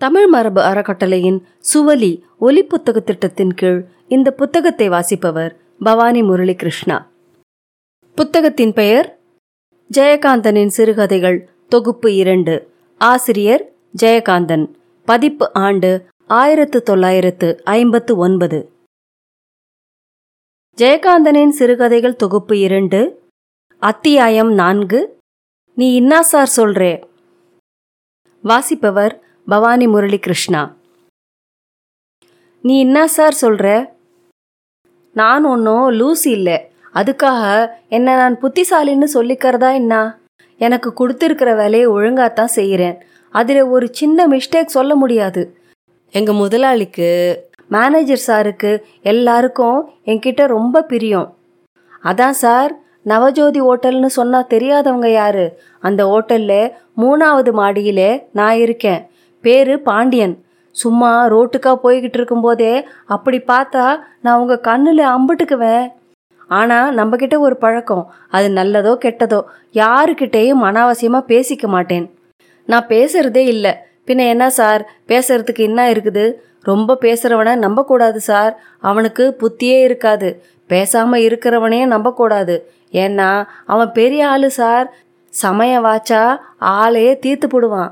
தமிழ் மரபு அறக்கட்டளையின் சுவலி ஒலி புத்தக திட்டத்தின் கீழ் இந்த புத்தகத்தை வாசிப்பவர் பவானி முரளி கிருஷ்ணா புத்தகத்தின் பெயர் ஜெயகாந்தனின் சிறுகதைகள் தொகுப்பு இரண்டு ஆசிரியர் ஜெயகாந்தன் பதிப்பு ஆண்டு ஆயிரத்து தொள்ளாயிரத்து ஐம்பத்து ஒன்பது ஜெயகாந்தனின் சிறுகதைகள் தொகுப்பு இரண்டு அத்தியாயம் நான்கு நீ இன்னா சார் சொல்றே வாசிப்பவர் பவானி முரளி கிருஷ்ணா நீ என்ன சார் சொல்ற நான் ஒன்றும் லூசி இல்லை அதுக்காக என்ன நான் புத்திசாலின்னு சொல்லிக்கிறதா என்ன எனக்கு கொடுத்துருக்கிற வேலையை ஒழுங்காத்தான் செய்கிறேன் அதில் ஒரு சின்ன மிஸ்டேக் சொல்ல முடியாது எங்கள் முதலாளிக்கு மேனேஜர் சாருக்கு எல்லாருக்கும் என்கிட்ட ரொம்ப பிரியம் அதான் சார் நவஜோதி ஹோட்டல்னு சொன்னா தெரியாதவங்க யாரு அந்த ஹோட்டல்ல மூணாவது மாடியிலே நான் இருக்கேன் பேரு பாண்டியன் சும்மா ரோட்டுக்கா போய்கிட்டு இருக்கும்போதே அப்படி பார்த்தா நான் உங்க கண்ணுல அம்பிட்டுக்குவேன் ஆனா நம்ம கிட்ட ஒரு பழக்கம் அது நல்லதோ கெட்டதோ யாருக்கிட்டேயும் அனாவசியமா பேசிக்க மாட்டேன் நான் பேசுறதே இல்லை பின்ன என்ன சார் பேசுறதுக்கு என்ன இருக்குது ரொம்ப பேசுறவனை நம்பக்கூடாது சார் அவனுக்கு புத்தியே இருக்காது பேசாம இருக்கிறவனையே நம்பக்கூடாது ஏன்னா அவன் பெரிய ஆளு சார் சமயம் வாச்சா ஆளையே தீர்த்து போடுவான்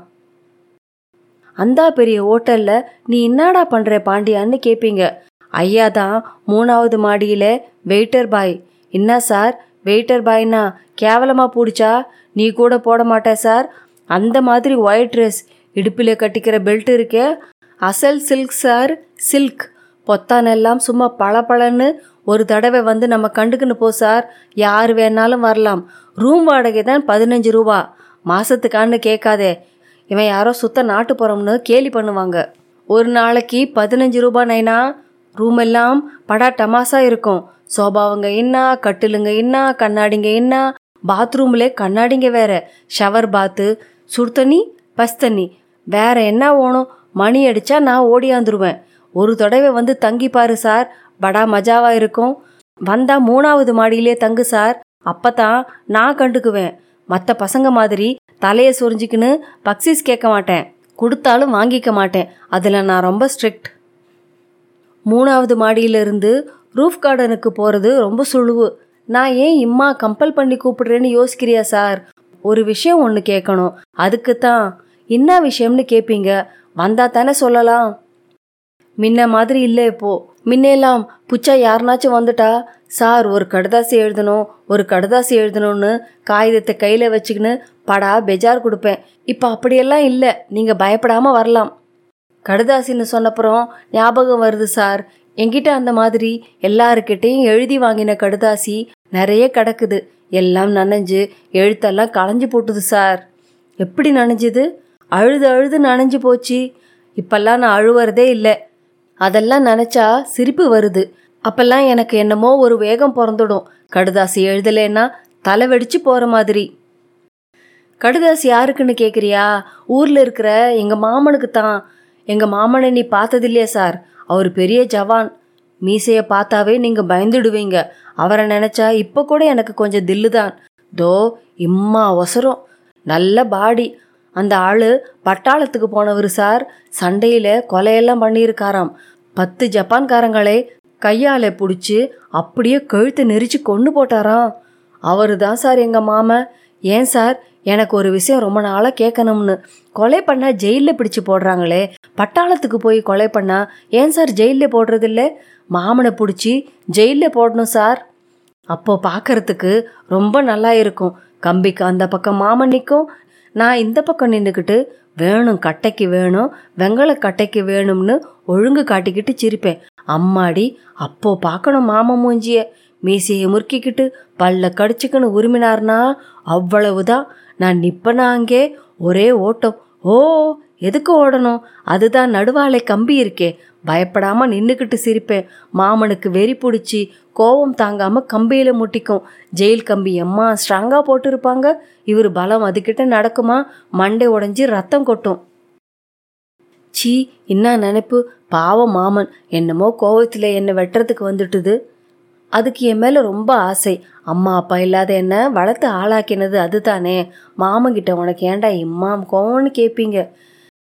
அந்தா பெரிய ஹோட்டல்ல நீ என்னடா பண்ற பாண்டியான்னு கேட்பீங்க ஐயா தான் மூணாவது மாடியில வெயிட்டர் பாய் என்ன சார் வெயிட்டர் பாய்னா கேவலமா பூடிச்சா நீ கூட போட மாட்ட சார் அந்த மாதிரி ஒயிட் ட்ரெஸ் இடுப்பில் கட்டிக்கிற பெல்ட் இருக்கே அசல் சில்க் சார் சில்க் பொத்தானெல்லாம் சும்மா பளபளன்னு ஒரு தடவை வந்து நம்ம கண்டுக்குன்னு போ சார் யார் வேணாலும் வரலாம் ரூம் வாடகை தான் பதினஞ்சு ரூபா மாசத்துக்கான்னு கேட்காதே இவன் யாரோ சுத்த நாட்டுப்புறம்னு கேலி பண்ணுவாங்க ஒரு நாளைக்கு பதினஞ்சு ரூபா நைனா ரூம் எல்லாம் படா டமாசா இருக்கும் சோபாவுங்க என்ன கட்டிலுங்க என்ன கண்ணாடிங்க என்ன பாத்ரூம்ல கண்ணாடிங்க வேற ஷவர் பாத்து சுடுதண்ணி பஸ்தண்ணி வேற என்ன ஓணும் மணி அடிச்சா நான் ஓடியாந்துருவேன் ஒரு தடவை வந்து தங்கி பாரு சார் படா மஜாவா இருக்கும் வந்தா மூணாவது மாடியிலே தங்கு சார் அப்பதான் நான் கண்டுக்குவேன் மற்ற பசங்க மாதிரி தலையை சொரிஞ்சிக்கின்னு பக்சிஸ் கேட்க மாட்டேன் கொடுத்தாலும் வாங்கிக்க மாட்டேன் அதில் நான் ரொம்ப ஸ்ட்ரிக்ட் மூணாவது மாடியிலிருந்து ரூஃப் கார்டனுக்கு போகிறது ரொம்ப சுழுவு நான் ஏன் இம்மா கம்பல் பண்ணி கூப்பிடுறேன்னு யோசிக்கிறியா சார் ஒரு விஷயம் ஒன்று கேட்கணும் அதுக்கு தான் என்ன விஷயம்னு கேட்பீங்க வந்தா தானே சொல்லலாம் முன்ன மாதிரி இல்லை இப்போ முன்னெல்லாம் புச்சா யாருனாச்சும் வந்துட்டா சார் ஒரு கடுதாசி எழுதணும் ஒரு கடுதாசி எழுதணும்னு காகிதத்தை கையில் வச்சுக்கின்னு படா பெஜார் கொடுப்பேன் இப்போ அப்படியெல்லாம் இல்லை நீங்கள் பயப்படாமல் வரலாம் கடுதாசின்னு சொன்னப்புறம் ஞாபகம் வருது சார் என்கிட்ட அந்த மாதிரி எல்லாருக்கிட்டையும் எழுதி வாங்கின கடுதாசி நிறைய கிடக்குது எல்லாம் நனைஞ்சு எழுத்தெல்லாம் களைஞ்சு போட்டுது சார் எப்படி நனைஞ்சுது அழுது அழுது நனைஞ்சு போச்சு இப்பெல்லாம் நான் அழுவுறதே இல்லை அதெல்லாம் நினச்சா சிரிப்பு வருது அப்பெல்லாம் எனக்கு என்னமோ ஒரு வேகம் பிறந்துடும் கடுதாசி எழுதலைன்னா தலை வெடிச்சு போகிற மாதிரி கடுதாசி யாருக்குன்னு கேட்குறியா ஊரில் இருக்கிற எங்கள் மாமனுக்கு தான் எங்கள் மாமனை நீ பார்த்ததில்லையா சார் அவர் பெரிய ஜவான் மீசையை பார்த்தாவே நீங்கள் பயந்துடுவீங்க அவரை நினச்சா இப்போ கூட எனக்கு கொஞ்சம் தில்லு தான் தோ இம்மா அவசரம் நல்ல பாடி அந்த ஆள் பட்டாளத்துக்கு போனவர் சார் சண்டையில் கொலையெல்லாம் பண்ணியிருக்காராம் பத்து ஜப்பான்காரங்களே கையால் பிடிச்சி அப்படியே கழுத்தை நெரிச்சு கொண்டு போட்டாராம் அவரு தான் சார் எங்கள் மாமன் ஏன் சார் எனக்கு ஒரு விஷயம் ரொம்ப நாளாக கேட்கணும்னு கொலை பண்ணா ஜெயிலில் பிடிச்சு போடுறாங்களே பட்டாளத்துக்கு போய் கொலை பண்ணா ஏன் சார் ஜெயிலில் போடுறதில்ல மாமனை பிடிச்சி ஜெயிலில் போடணும் சார் அப்போ பார்க்கறதுக்கு ரொம்ப நல்லா இருக்கும் கம்பிக்கு அந்த பக்கம் மாமன் நிற்கும் நான் இந்த பக்கம் நின்றுக்கிட்டு வேணும் கட்டைக்கு வேணும் வெங்கல கட்டைக்கு வேணும்னு ஒழுங்கு காட்டிக்கிட்டு சிரிப்பேன் அம்மாடி அப்போ பார்க்கணும் மாமன் மூஞ்சிய மீசையை முறுக்கிக்கிட்டு பல்ல கடிச்சுக்கின்னு உருமினார்னா அவ்வளவுதான் நான் நிப்பனா அங்கே ஒரே ஓட்டம் ஓ எதுக்கு ஓடணும் அதுதான் நடுவாலை கம்பி இருக்கே பயப்படாம நின்றுக்கிட்டு சிரிப்பேன் மாமனுக்கு வெறி பிடிச்சி கோவம் தாங்காம கம்பியில முட்டிக்கும் ஜெயில் கம்பி எம்மா ஸ்ட்ராங்கா போட்டிருப்பாங்க இவர் பலம் அதுக்கிட்ட நடக்குமா மண்டை உடைஞ்சி ரத்தம் கொட்டும் சீ என்ன நினைப்பு பாவம் மாமன் என்னமோ கோவத்தில் என்னை வெட்டுறதுக்கு வந்துட்டுது அதுக்கு என் மேலே ரொம்ப ஆசை அம்மா அப்பா இல்லாத என்ன வளர்த்து ஆளாக்கினது அதுதானே மாமங்கிட்ட உனக்கு ஏன்டா இம்மா கோவம்னு கேட்பீங்க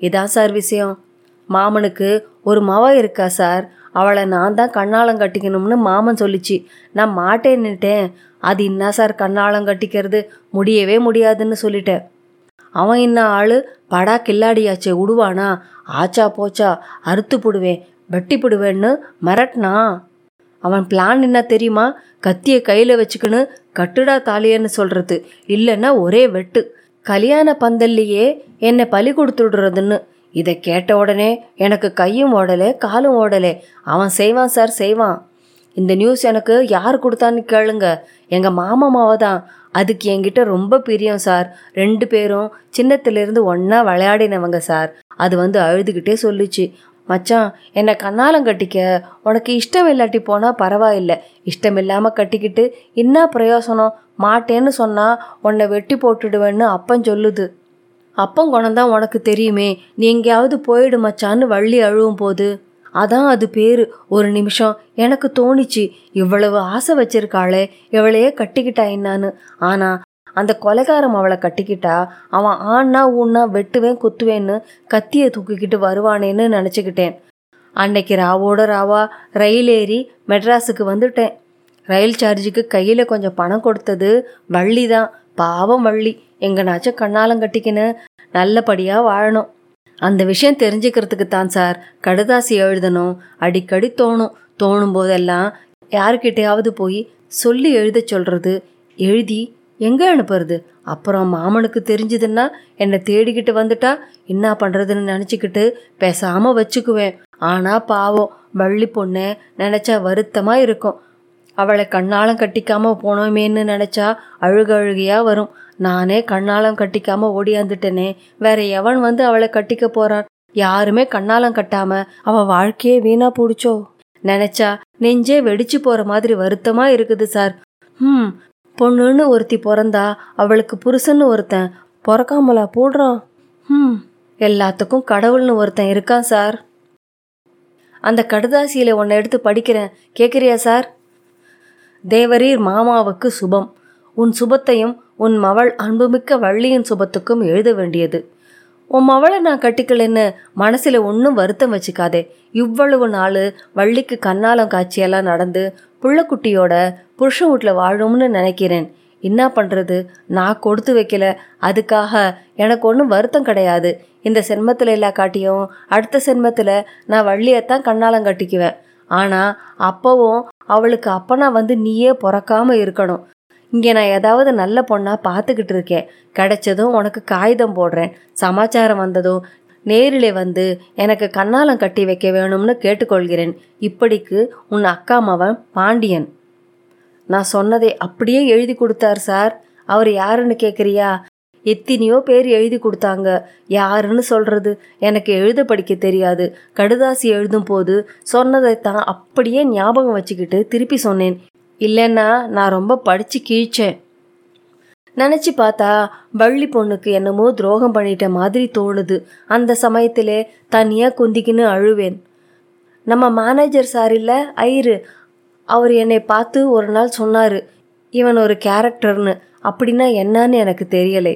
இதான் சார் விஷயம் மாமனுக்கு ஒரு மவ இருக்கா சார் அவளை நான் தான் கண்ணாலம் கட்டிக்கணும்னு மாமன் சொல்லிச்சு நான் மாட்டேன்னுட்டேன் அது என்ன சார் கண்ணாலம் கட்டிக்கிறது முடியவே முடியாதுன்னு சொல்லிட்டேன் அவன் என்ன ஆளு படா கில்லாடியாச்சே விடுவானா ஆச்சா போச்சா அறுத்து போடுவேன் வெட்டி போடுவேன்னு மிரட்டினா அவன் பிளான் என்ன தெரியுமா கத்தியை கையில் வச்சுக்கின்னு கட்டுடா தாலியன்னு சொல்றது இல்லைன்னா ஒரே வெட்டு கல்யாண பந்தல்லையே என்னை பலி கொடுத்துடுறதுன்னு இதை கேட்ட உடனே எனக்கு கையும் ஓடலை காலும் ஓடலை அவன் செய்வான் சார் செய்வான் இந்த நியூஸ் எனக்கு யார் கொடுத்தான்னு கேளுங்க எங்கள் மாமாமாவை தான் அதுக்கு என்கிட்ட ரொம்ப பிரியம் சார் ரெண்டு பேரும் சின்னத்திலிருந்து ஒன்றா விளையாடினவங்க சார் அது வந்து அழுதுகிட்டே சொல்லுச்சு மச்சான் என்னை கண்ணாலம் கட்டிக்க உனக்கு இஷ்டம் இல்லாட்டி போனால் பரவாயில்லை இஷ்டம் இல்லாமல் கட்டிக்கிட்டு என்ன பிரயோசனம் மாட்டேன்னு சொன்னால் உன்னை வெட்டி போட்டுடுவேன்னு அப்பன் சொல்லுது அப்பன் குணம்தான் உனக்கு தெரியுமே நீ எங்கேயாவது போயிடு மச்சான்னு வள்ளி அழுவும் போது அதான் அது பேரு ஒரு நிமிஷம் எனக்கு தோணிச்சு இவ்வளவு ஆசை வச்சிருக்காளே இவளையே கட்டிக்கிட்டா என்னான்னு ஆனா அந்த கொலைகாரம் அவளை கட்டிக்கிட்டா அவன் ஆண்ணா ஊன்னா வெட்டுவேன் குத்துவேன்னு கத்தியை தூக்கிக்கிட்டு வருவானேன்னு நினச்சிக்கிட்டேன் அன்னைக்கு ராவோட ராவா ரயில் ஏறி மெட்ராஸுக்கு வந்துட்டேன் ரயில் சார்ஜுக்கு கையில் கொஞ்சம் பணம் கொடுத்தது வள்ளி தான் பாவம் வள்ளி எங்கனாச்சும் கண்ணாலம் கட்டிக்கின்னு நல்லபடியாக வாழணும் அந்த விஷயம் தெரிஞ்சுக்கிறதுக்கு தான் சார் கடுதாசி எழுதணும் அடிக்கடி தோணும் தோணும் போதெல்லாம் யாருக்கிட்டையாவது போய் சொல்லி எழுத சொல்கிறது எழுதி எங்கே அனுப்புறது அப்புறம் மாமனுக்கு தெரிஞ்சதுன்னா என்னை தேடிக்கிட்டு வந்துட்டா என்ன பண்ணுறதுன்னு நினச்சிக்கிட்டு பேசாமல் வச்சுக்குவேன் ஆனால் பாவம் வள்ளி பொண்ணை நினச்சா வருத்தமாக இருக்கும் அவளை கண்ணாலம் கட்டிக்காம போனோமேன்னு நினச்சா அழுக அழுகையாக வரும் நானே கண்ணாலம் கட்டிக்காம ஓடியாந்துட்டேனே வேற எவன் வந்து அவளை கட்டிக்க போறான் யாருமே கண்ணாலம் கட்டாம அவ வாழ்க்கையே வீணா போடுச்சோ நினைச்சா நெஞ்சே வெடிச்சு போற மாதிரி வருத்தமா இருக்குது சார் ம் பொண்ணுன்னு ஒருத்தி பிறந்தா அவளுக்கு புருஷன்னு ஒருத்தன் பிறக்காமலா போடுறான் ம் எல்லாத்துக்கும் கடவுள்னு ஒருத்தன் இருக்கான் சார் அந்த கடுதாசியில உன்னை எடுத்து படிக்கிறேன் கேட்குறியா சார் தேவரீர் மாமாவுக்கு சுபம் உன் சுபத்தையும் உன் மவள் அன்புமிக்க வள்ளியின் சுபத்துக்கும் எழுத வேண்டியது உன் மவளை நான் கட்டிக்கலன்னு மனசில் ஒன்றும் வருத்தம் வச்சுக்காதே இவ்வளவு நாள் வள்ளிக்கு கண்ணாலம் காட்சியெல்லாம் நடந்து புள்ளக்குட்டியோட புருஷன் வீட்டில் வாழும்னு நினைக்கிறேன் என்ன பண்ணுறது நான் கொடுத்து வைக்கல அதுக்காக எனக்கு ஒன்றும் வருத்தம் கிடையாது இந்த சென்மத்தில் எல்லா காட்டியும் அடுத்த சென்மத்தில் நான் வள்ளியைத்தான் கண்ணாலம் கட்டிக்குவேன் ஆனால் அப்போவும் அவளுக்கு அப்பனா வந்து நீயே பிறக்காம இருக்கணும் இங்கே நான் ஏதாவது நல்ல பொண்ணா பார்த்துக்கிட்டு இருக்கேன் கிடைச்சதும் உனக்கு காகிதம் போடுறேன் சமாச்சாரம் வந்ததும் நேரிலே வந்து எனக்கு கண்ணாலம் கட்டி வைக்க வேணும்னு கேட்டுக்கொள்கிறேன் இப்படிக்கு உன் அக்கா மவன் பாண்டியன் நான் சொன்னதை அப்படியே எழுதி கொடுத்தார் சார் அவர் யாருன்னு கேட்குறியா எத்தனையோ பேர் எழுதி கொடுத்தாங்க யாருன்னு சொல்றது எனக்கு எழுத படிக்க தெரியாது கடுதாசி எழுதும் போது சொன்னதைத்தான் அப்படியே ஞாபகம் வச்சுக்கிட்டு திருப்பி சொன்னேன் இல்லைன்னா நான் ரொம்ப படிச்சு கீழ்ச்சேன் நினச்சி பார்த்தா வள்ளி பொண்ணுக்கு என்னமோ துரோகம் பண்ணிட்ட மாதிரி தோணுது அந்த சமயத்திலே தனியாக குந்திக்கின்னு அழுவேன் நம்ம மேனேஜர் சார் இல்லை ஐரு அவர் என்னை பார்த்து ஒரு நாள் சொன்னார் இவன் ஒரு கேரக்டர்னு அப்படின்னா என்னன்னு எனக்கு தெரியலை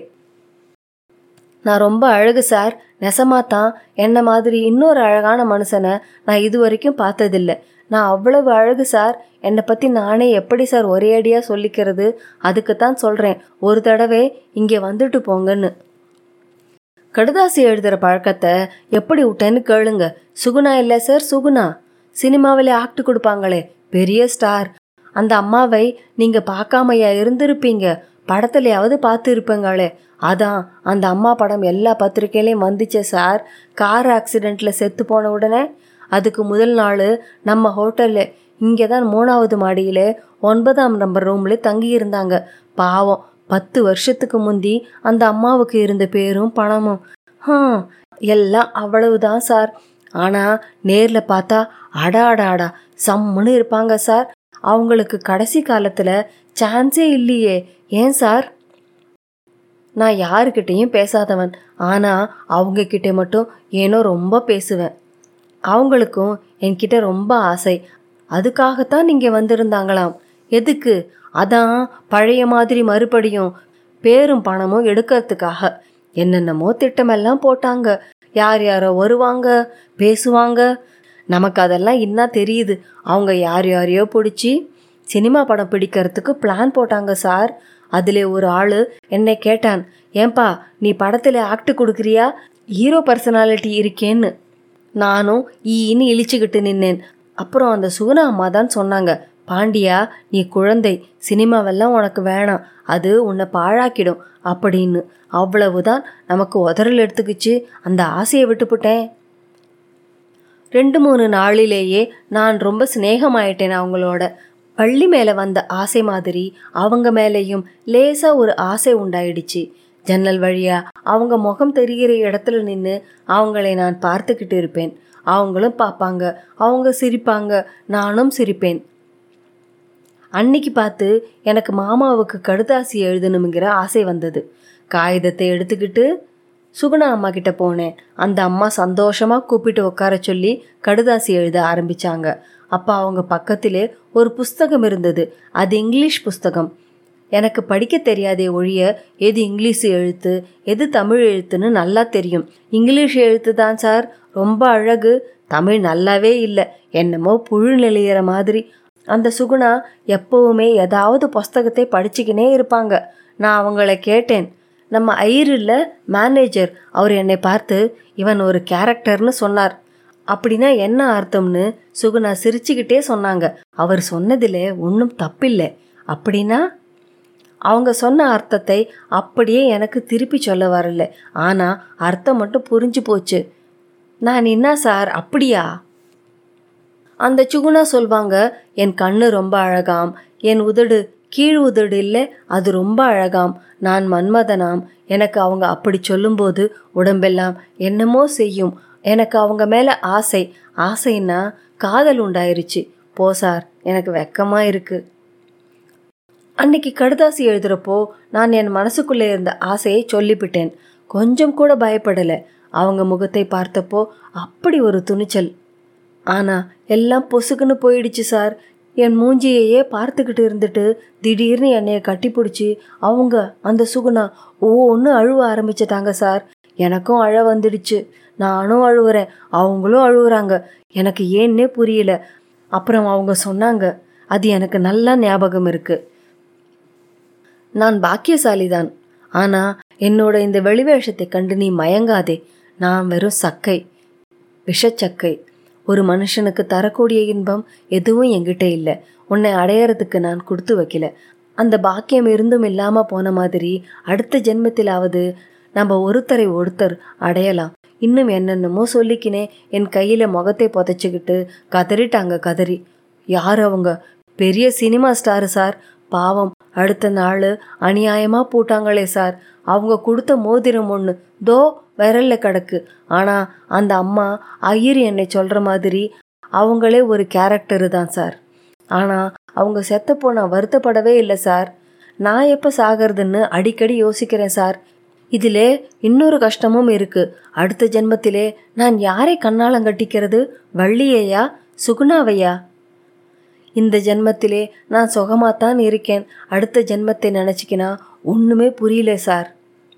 நான் ரொம்ப அழகு சார் நெசமாத்தான் என்ன மாதிரி இன்னொரு அழகான மனுஷனை நான் இது வரைக்கும் பார்த்ததில்ல நான் அவ்வளவு அழகு சார் என்னை பற்றி நானே எப்படி சார் ஒரே அடியாக சொல்லிக்கிறது அதுக்கு தான் சொல்கிறேன் ஒரு தடவை இங்கே வந்துட்டு போங்கன்னு கடுதாசி எழுதுகிற பழக்கத்தை எப்படி விட்டேன்னு கேளுங்க சுகுணா இல்லை சார் சுகுணா சினிமாவில் ஆக்ட் கொடுப்பாங்களே பெரிய ஸ்டார் அந்த அம்மாவை நீங்கள் பார்க்காமையா இருந்திருப்பீங்க படத்துலையாவது பார்த்து இருப்பீங்களே அதான் அந்த அம்மா படம் எல்லா பத்திரிக்கையிலையும் வந்துச்சே சார் கார் ஆக்சிடெண்ட்டில் செத்து போன உடனே அதுக்கு முதல் நாள் நம்ம ஹோட்டலில் இங்கே தான் மூணாவது மாடியில் ஒன்பதாம் நம்பர் ரூமில் தங்கி இருந்தாங்க பாவம் பத்து வருஷத்துக்கு முந்தி அந்த அம்மாவுக்கு இருந்த பேரும் பணமும் ஹம் எல்லாம் அவ்வளவுதான் சார் ஆனால் நேரில் பார்த்தா அடா அடா அடா சம்முன்னு இருப்பாங்க சார் அவங்களுக்கு கடைசி காலத்தில் சான்ஸே இல்லையே ஏன் சார் நான் யாருக்கிட்டேயும் பேசாதவன் ஆனால் அவங்கக்கிட்ட மட்டும் ஏனோ ரொம்ப பேசுவேன் அவங்களுக்கும் என்கிட்ட ரொம்ப ஆசை அதுக்காகத்தான் நீங்கள் வந்திருந்தாங்களாம் எதுக்கு அதான் பழைய மாதிரி மறுபடியும் பேரும் பணமும் எடுக்கிறதுக்காக என்னென்னமோ திட்டமெல்லாம் போட்டாங்க யார் யாரோ வருவாங்க பேசுவாங்க நமக்கு அதெல்லாம் இன்னும் தெரியுது அவங்க யார் யாரையோ பிடிச்சி சினிமா படம் பிடிக்கிறதுக்கு பிளான் போட்டாங்க சார் அதில் ஒரு ஆள் என்னை கேட்டான் ஏன்பா நீ படத்தில் ஆக்ட் கொடுக்குறியா ஹீரோ பர்சனாலிட்டி இருக்கேன்னு நானும் ஈன்னு இழிச்சுக்கிட்டு நின்னேன் அப்புறம் அந்த சுகுணா அம்மா தான் சொன்னாங்க பாண்டியா நீ குழந்தை சினிமாவெல்லாம் உனக்கு வேணாம் அது உன்னை பாழாக்கிடும் அப்படின்னு அவ்வளவுதான் நமக்கு உதறல் எடுத்துக்கிச்சு அந்த ஆசையை விட்டுப்புட்டேன் ரெண்டு மூணு நாளிலேயே நான் ரொம்ப சிநேகமாயிட்டேன் அவங்களோட பள்ளி மேலே வந்த ஆசை மாதிரி அவங்க மேலேயும் லேசா ஒரு ஆசை உண்டாயிடுச்சு ஜன்னல் வழியா அவங்க முகம் தெரிகிற இடத்துல நின்று அவங்களை நான் பார்த்துக்கிட்டு இருப்பேன் அவங்களும் பார்ப்பாங்க அவங்க சிரிப்பாங்க நானும் சிரிப்பேன் அன்னைக்கு பார்த்து எனக்கு மாமாவுக்கு கடுதாசி எழுதணுங்கிற ஆசை வந்தது காகிதத்தை எடுத்துக்கிட்டு சுகுணா அம்மா கிட்ட போனேன் அந்த அம்மா சந்தோஷமா கூப்பிட்டு உட்கார சொல்லி கடுதாசி எழுத ஆரம்பிச்சாங்க அப்போ அவங்க பக்கத்திலே ஒரு புஸ்தகம் இருந்தது அது இங்கிலீஷ் புஸ்தகம் எனக்கு படிக்க தெரியாதே ஒழிய எது இங்கிலீஷ் எழுத்து எது தமிழ் எழுத்துன்னு நல்லா தெரியும் இங்கிலீஷ் எழுத்து தான் சார் ரொம்ப அழகு தமிழ் நல்லாவே இல்லை என்னமோ புழு நெளிகிற மாதிரி அந்த சுகுணா எப்பவுமே ஏதாவது புஸ்தகத்தை படிச்சுக்கினே இருப்பாங்க நான் அவங்கள கேட்டேன் நம்ம ஐரில் மேனேஜர் அவர் என்னை பார்த்து இவன் ஒரு கேரக்டர்னு சொன்னார் அப்படின்னா என்ன அர்த்தம்னு சுகுணா சிரிச்சுக்கிட்டே சொன்னாங்க அவர் சொன்னதில் ஒன்றும் தப்பில்லை அப்படின்னா அவங்க சொன்ன அர்த்தத்தை அப்படியே எனக்கு திருப்பி சொல்ல வரல ஆனால் அர்த்தம் மட்டும் புரிஞ்சு போச்சு நான் என்ன சார் அப்படியா அந்த சுகுணா சொல்வாங்க என் கண்ணு ரொம்ப அழகாம் என் உதடு கீழ் உதடு இல்லை அது ரொம்ப அழகாம் நான் மன்மதனாம் எனக்கு அவங்க அப்படி சொல்லும்போது உடம்பெல்லாம் என்னமோ செய்யும் எனக்கு அவங்க மேலே ஆசை ஆசைன்னா காதல் உண்டாயிருச்சு போ சார் எனக்கு வெக்கமா இருக்கு அன்னைக்கு கடுதாசி எழுதுறப்போ நான் என் மனசுக்குள்ளே இருந்த ஆசையை சொல்லிவிட்டேன் கொஞ்சம் கூட பயப்படலை அவங்க முகத்தை பார்த்தப்போ அப்படி ஒரு துணிச்சல் ஆனா எல்லாம் பொசுக்குன்னு போயிடுச்சு சார் என் மூஞ்சியையே பார்த்துக்கிட்டு இருந்துட்டு திடீர்னு என்னைய கட்டிப்பிடிச்சி அவங்க அந்த சுகுணா ஒன்று அழுவ ஆரம்பிச்சிட்டாங்க சார் எனக்கும் அழ வந்துடுச்சு நானும் அழுவுறேன் அவங்களும் அழுவுறாங்க எனக்கு ஏன்னே புரியல அப்புறம் அவங்க சொன்னாங்க அது எனக்கு நல்லா ஞாபகம் இருக்கு நான் பாக்கியசாலிதான் ஆனா என்னோட இந்த வெளிவேஷத்தை கண்டு நீ மயங்காதே நான் வெறும் சக்கை விஷச்சக்கை ஒரு மனுஷனுக்கு தரக்கூடிய இன்பம் எதுவும் என்கிட்ட இல்லை உன்னை அடையறதுக்கு நான் கொடுத்து வைக்கல அந்த பாக்கியம் இருந்தும் இல்லாம போன மாதிரி அடுத்த ஜென்மத்திலாவது நம்ம ஒருத்தரை ஒருத்தர் அடையலாம் இன்னும் என்னென்னமோ சொல்லிக்கினே என் கையில முகத்தை புதைச்சிக்கிட்டு கதறிட்டாங்க கதறி யார் அவங்க பெரிய சினிமா ஸ்டாரு சார் பாவம் அடுத்த நாள் அநியாயமா போட்டாங்களே சார் அவங்க கொடுத்த மோதிரம் ஒன்று தோ விரல்ல கிடக்கு ஆனா அந்த அம்மா ஐயர் என்னை சொல்ற மாதிரி அவங்களே ஒரு கேரக்டரு தான் சார் ஆனா அவங்க செத்த போனா வருத்தப்படவே இல்லை சார் நான் எப்போ சாகிறதுன்னு அடிக்கடி யோசிக்கிறேன் சார் இதிலே இன்னொரு கஷ்டமும் இருக்கு அடுத்த ஜென்மத்திலே நான் யாரை கண்ணாலம் கட்டிக்கிறது வள்ளியையா சுகுணாவையா இந்த ஜென்மத்திலே நான் சுகமாத்தான் இருக்கேன் அடுத்த ஜென்மத்தை நினச்சிக்கினா ஒன்றுமே புரியல சார்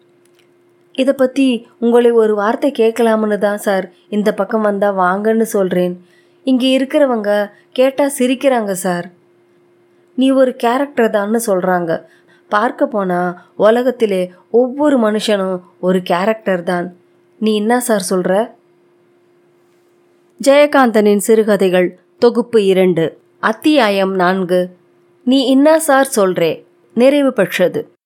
இதை பற்றி உங்களை ஒரு வார்த்தை கேட்கலாம்னு தான் சார் இந்த பக்கம் வந்தால் வாங்கன்னு சொல்கிறேன் இங்கே இருக்கிறவங்க கேட்டால் சிரிக்கிறாங்க சார் நீ ஒரு கேரக்டர் தான்னு சொல்கிறாங்க பார்க்க போனால் உலகத்திலே ஒவ்வொரு மனுஷனும் ஒரு கேரக்டர் தான் நீ என்ன சார் சொல்கிற ஜெயகாந்தனின் சிறுகதைகள் தொகுப்பு இரண்டு அத்தியாயம் நான்கு நீ என்ன சார் சொல்றே நிறைவு பெற்றது